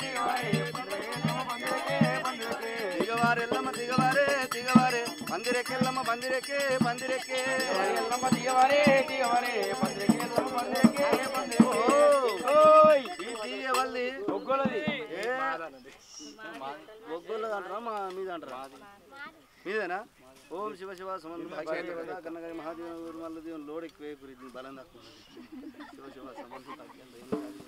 దిగవారు ఎల్లమ్మ దిగవారే దిగవారే పందిరెక్కెల్లమ్మ పందిరెక్కే పందిరెక్కే ఈ తీయవల్లి ఏ, ఒగ్గోళ్ళది అంటారా మా మీద అంటారా మీదేనా ఓం శివ శివ సమంత కన్నగారి మహాదేవ మల్ల దేవుని లోడ్ ఎక్కువ గురించి బలం తక్కువ శివ శివ సమంత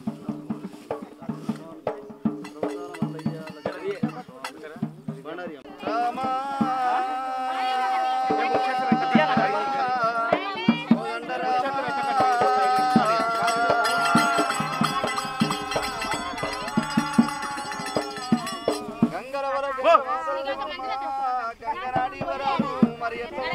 రామా గంగర వరకు గంగరాడి వరాలు మరి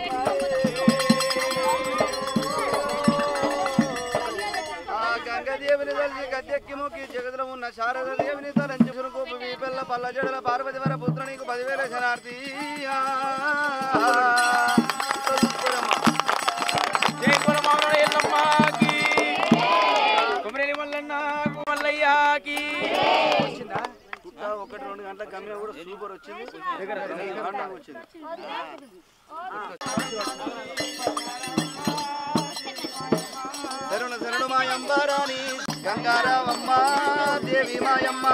ఆ గంగదేవిని తల్లి గద్దెక్కి మొక్కి జగదులో ఉన్న శారద దేవిని తలంచి సురుకోపు వీపెల్ల పల్ల జడల పార్వతి వర పుత్ర నీకు పదివేల శనార్థి ఆ. జై కులమామల ఎల్లమ్మకి కుమరేలి మల్లన్న మల్లయ్యకి వచ్చిందా పుట్ట ఒకటి రెండు గంటల గమ్యం కూడా సూపర్ వచ్చింది దగ్గర వచ్చింది శరణు శరణు మాయంబారాణి గంగారావమ్మ దేవి మాయమ్మ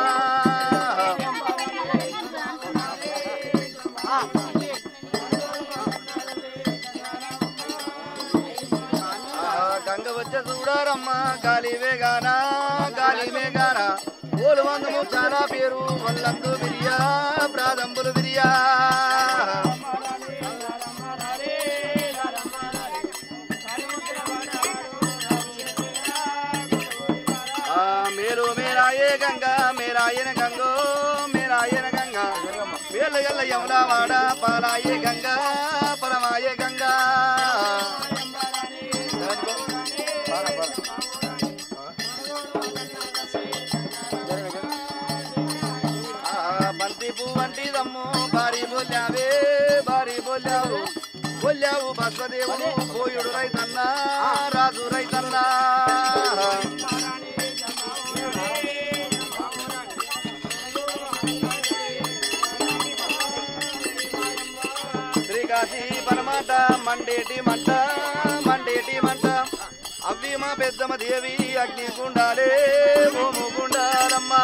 ఆ, గంగ వచ్చే చూడారమ్మ గాలి వేగానా గాలి వేగానా ఓలు వందము చాలా పేరు వల్లందు బిరియా ప్రాదంబులు బిరియా ఆ, మేరు మేరాయే గంగా మేరాయన గంగో మేరాయన గంగా మేలు గల్ల యమునావాడ పాలాయే గంగా పరమాయే గంగా ఆ, బంతి పువ్వు వంటి దమ్ము భారీ బోల్యావే భారీ బోల్యావు బోల్యావు బస్వదేవుడు పోయుడు రైతన్నా రాజు రైతన్నా శ్రీకాశీ పరమాట మండేటి మంట మండేటి మంట అవి మా పెద్దమ్మ దేవి అగ్ని గుండాలే ఓము గుండాలమ్మా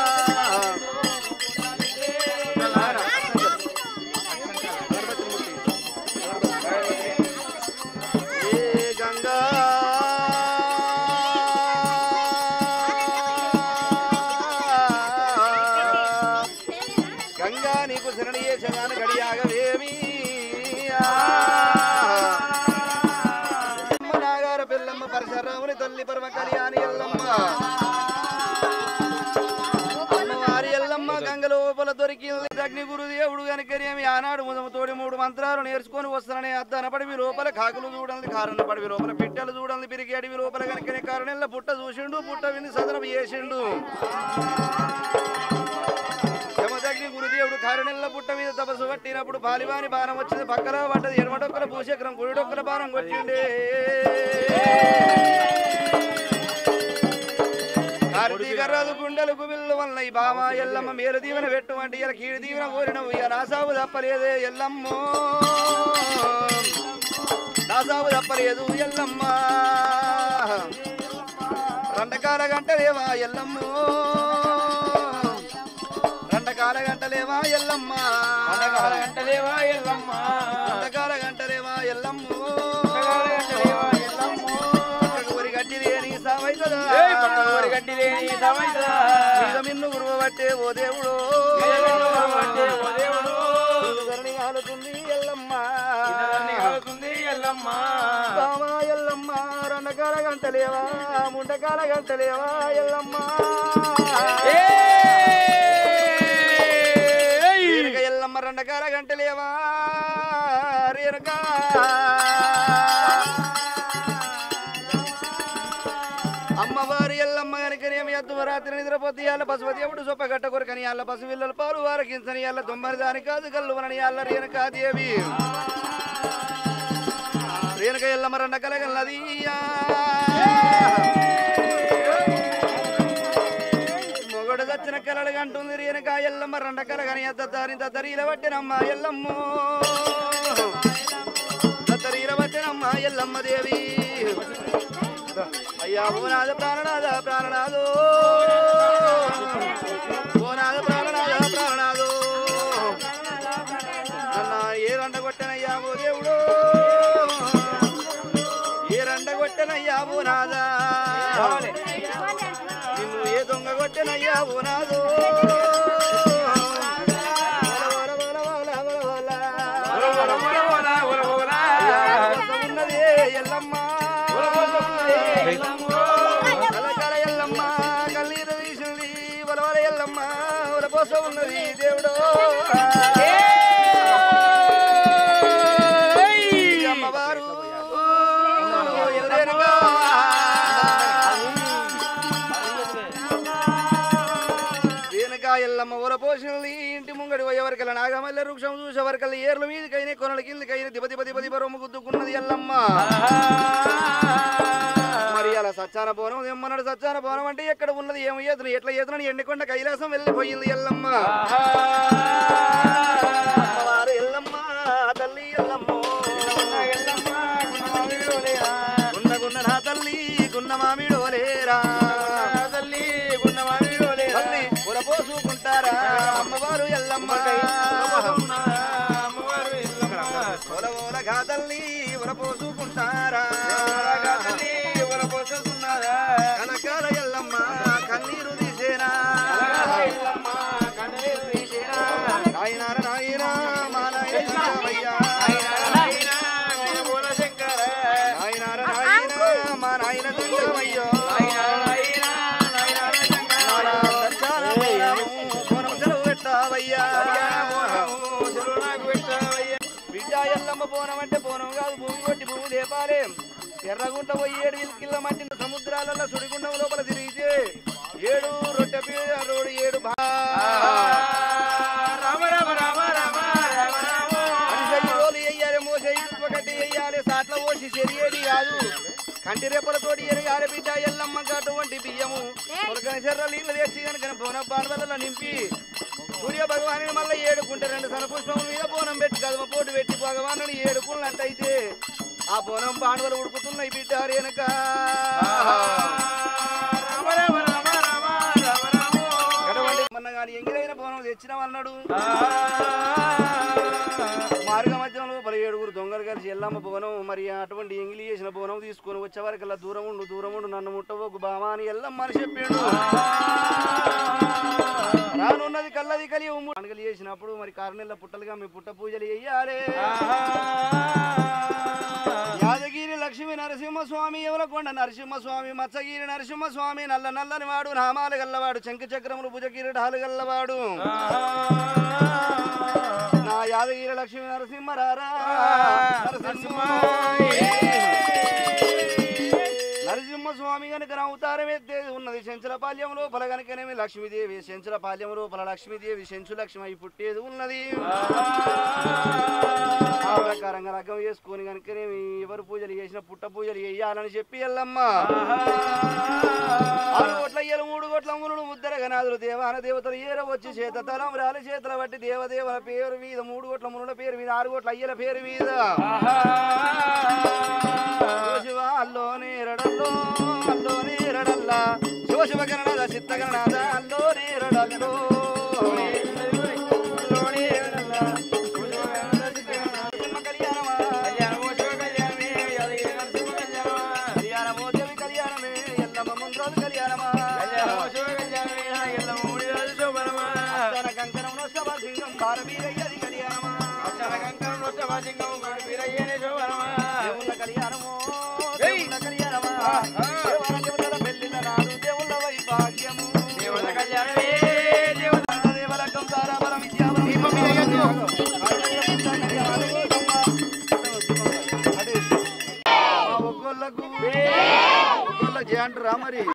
ఏ గంగా గంగా నీకు శరణి చేసగాను గడియాగవేమి నాగార పిల్లమ్మ పరశురాముని తల్లి పరమ కళ్యాణి ఎల్లమ్మ అమ్మవారి ఎల్లమ్మ గంగ లోపల దొరికింది అగ్ని గురుదేవుడు కనుకనేమి ఆనాడు ముదము తోడి మూడు మంత్రాలు నేర్చుకొని వస్తానని అద్దన పడివి లోపల కాకులు చూడండి కారణ పడివి లోపల పిట్టలు చూడండి పిరిగి అడివి లోపల కనుకనే కారణెల్ల పుట్ట చూసిండు పుట్ట విని సదనం చేసిండు యమదగ్ని గురుదేవుడు కారణెల్ల పుట్ట మీద తపస్సు పట్టినప్పుడు పాలివాని బాణం వచ్చింది పక్కన పడ్డది ఎడమడొక్కల భూచక్రం కుడిడొక్కల బాణం కొట్టిండే కార్తీక రాజు గుండెలకు బిల్లు వల్ల ఈ బామ ఎల్లమ్మ మేరు దీవెన పెట్టుమంటే ఇలా కీడు దీవెన కోరినవు ఇక నా సాగు తప్పలేదే ఎల్లమ్మో నా సాగు తప్పలేదు ఎల్లమ్మ రెండకాల గంటలేవా ఎల్లమ్మో రెండకాల గంటలేవా ఎల్లమ్మ పండగల గంటలేవా ఎల్లమ్మ రెండకాల గంటలేవా ఎల్లమ్మో పండగల గంటలేవా ఎల్లమ్మ ఊరి గట్టి లేని సావైతదా ఏయ్ పండగ గడ్డి లేని సమైతదా మీద మిన్ను గురువబట్టే ఓ దేవుడు అంటే ఓ దేవుడు ధరణి ఆలుతుంది ఎల్లమ్మ ఇతరుని ఆగుతుంది ఎల్లమ్మ బావా ఎల్లమ్మ రెండకాల గంటలేవా ముండకాల గంటలేవా ఎల్లమ్మ రేణుక ఎల్లమ్మ రెండకాల గంటలేవా రేణుక అమ్మవారి ఎల్లమ్మ కనుకనేమి ఎద్దు రాత్రి నిద్రపోతే ఇవాళ పశుపతి ఎప్పుడు సొప్ప గట్ట కొరకని ఇవాళ పశు పిల్లలు పాలు వారకించని ఇవాళ తొమ్మని దాని కాదు కల్లు వనని ఇవాళ రేణుకా దేవి రేణుక ఎల్లమ్మ రెండ కలగల్లది మొగడు దచ్చిన కలలు కంటుంది రేణుక ఎల్లమ్మ రెండ కల కని తరి తరీల పట్టినమ్మ ఎల్లమ్మ తరీల పట్టినమ్మ ఎల్లమ్మ దేవి అయ్యా ఓనాథ ప్రాణనాథ ప్రాణనాథో ఓనాథ ప్రాణనాథ ప్రాణనాథో నన్న ఏ రండ కొట్టనయ్యా ఓ దేవుడు ఏ రండ కొట్టనయ్యా ఓ నాదా నిన్ను ఏ దొంగ కొట్టనయ్యా ఓ నాదో ఉన్నదే ఎల్లమ్మ కలకల ఎల్లమ్మ కన్నీరు తీసింది వలవల ఎల్లమ్మ వలపోస ఉన్నది దేవుడు ఈ అమ్మవారు ఎదురేనుగా వెనక ఎల్లమ్మ ఊరపోసింది ఇంటి ముంగడి పోయేవరకల్లా నాగమల్లె వృక్షం చూసేవరకల్లా ఏర్ల మీదకైనా కొనల కిందకైనా దిబ దిబ దిబ దిబ రొమ్ము గుద్దుకున్నది ఎల్లమ్మ మరి అలా సచ్చాన పోనం ఎమ్మన్నాడు సచ్చాన పోనం అంటే ఎక్కడ ఉన్నది ఏమి ఏతులు ఎట్లా ఏతులని ఎండికొండ కైలాసం వెళ్ళిపోయింది ఎల్లమ్మ అమ్మవారు ఎల్లమ్మ తల్లి ఎల్లమ్మ గున్న గున్న నా తల్లి గున్న మామిడోలేరా తల్లి ఉరపోసుకుంటారా అమ్మవారు ఎల్లమ్మ ఓల ఓలగా తల్లి ఉరపోసుకుంటారా కనకాల ఎల్లమ్మ కన్నీరు తీసేనా నాయనార నాయన మా నాయన శంకరయ్య. నాయనార నాయన మా నాయన శంకరయ్య. నానా దర్శన పోరాము, పోరం సెలవు పెట్టావయ్యా. బిడ్డ ఎల్లమ్మ పోనం అంటే పోనం కాదు భూమి కొట్టి భూమి లేపాలే ఎర్రగుంట పోయి ఏడు విల్కిల్ల మట్టిన సముద్రాలలో సుడిగుండం లోపల తిరిగితే ఏడు రొట్టె పీడ రోడు ఏడు భా అరిసెలు రోలు వెయ్యాలి మోసేయి కట్టి వెయ్యాలి సాట్ల పోసి చెరియేది కాదు కంటి రెప్పలతోటి ఎరగాలి బిడ్డ ఎల్లమ్మ అటువంటి బియ్యము కొరకని చెర్ర నీళ్ళు తెచ్చి కనుక బోన బాణదలలో నింపి సూర్య భగవాను మళ్ళీ ఏడుకుంటే రెండు సనపుష్పముల మీద బోనం పెట్టి కదమ పోటు పెట్టి భగవాను ఏడుకున్నట్టయితే ఆ బోనం బాణవలు ఉడుకుతున్నాయి బిడ్డ వెనక అటువంటి మొన్న కానీ ఎంగిలైన బోనం తెచ్చినామన్నాడు మార్గ మధ్యంలో పలు ఏడుగురు దొంగలు కలిసి ఎల్లమ్మ బోనం మరి అటువంటి ఎంగిలి చేసిన బోనం తీసుకొని వచ్చే వరకల్లా దూరం ఉండు దూరం ఉండు నన్ను ముట్టవోకు బామా అని ఎల్లమ్మ అని చెప్పాడు రానున్నది కల్లది కలి పండుగలు చేసినప్పుడు మరి కారణెల్ల పుట్టలుగా మీ పుట్ట పూజలు చెయ్యాలి యాదగిరి లక్ష్మీ నరసింహస్వామి ఎవలకొండ నరసింహస్వామి మత్సగిరి నరసింహస్వామి నల్ల నల్లని వాడు నామాలు గల్లవాడు శంఖ చక్రములు భుజ కిరీటాలు గల్లవాడు నా యాదగిరి లక్ష్మీ నరసింహ రారా నరసింహ నరసింహస్వామి కనుక అవతారం ఎత్తేది ఉన్నది శంచలపాల్యం లోపల కనుకనేమి లక్ష్మీదేవి శంచలపాల్యం లోపల లక్ష్మీదేవి శంచు లక్ష్మి అయి పుట్టేది ఉన్నది ఆ ప్రకారంగా రకం చేసుకొని కనుకనేమి ఎవరు పూజలు చేసిన పుట్ట పూజలు చేయాలని చెప్పి ఎల్లమ్మ ఆరు కోట్ల ఇయ్యలు మూడు కోట్ల మునులు ముద్దర గనాదులు దేవాన దేవతలు ఏర వచ్చి చేత తలం రాలి చేతుల బట్టి దేవదేవుల పేరు మీద మూడు కోట్ల మునుల పేరు మీద ఆరు కోట్ల అయ్యల పేరు మీద శివ అల్లో నేరడల్లో అల్లో నేరడల్లా శివ శివ గణనాథ చిత్త గణనాథ అల్లో నేరడల్లో నరసింహ కళ్యాణమా కళ్యాణమో దేవి కళ్యాణమే ఎల్లమ్మ ముందు కళ్యాణమా తన కంకణం నొస్తవ సింగం భారవీరయ్యది కళ్యాణమా దేవుళ్ళ కళ్యాణమో దేవుళ్ళ కళ్యాణమా దేవర దేవతల పెళ్లిన నాడు దేవుళ్ళ వైభాగ్యము దేవర కంసార బల విద్యాబలం ఒక్కొల్లకు ఒక్కొల్ల జయంట్ రా మరి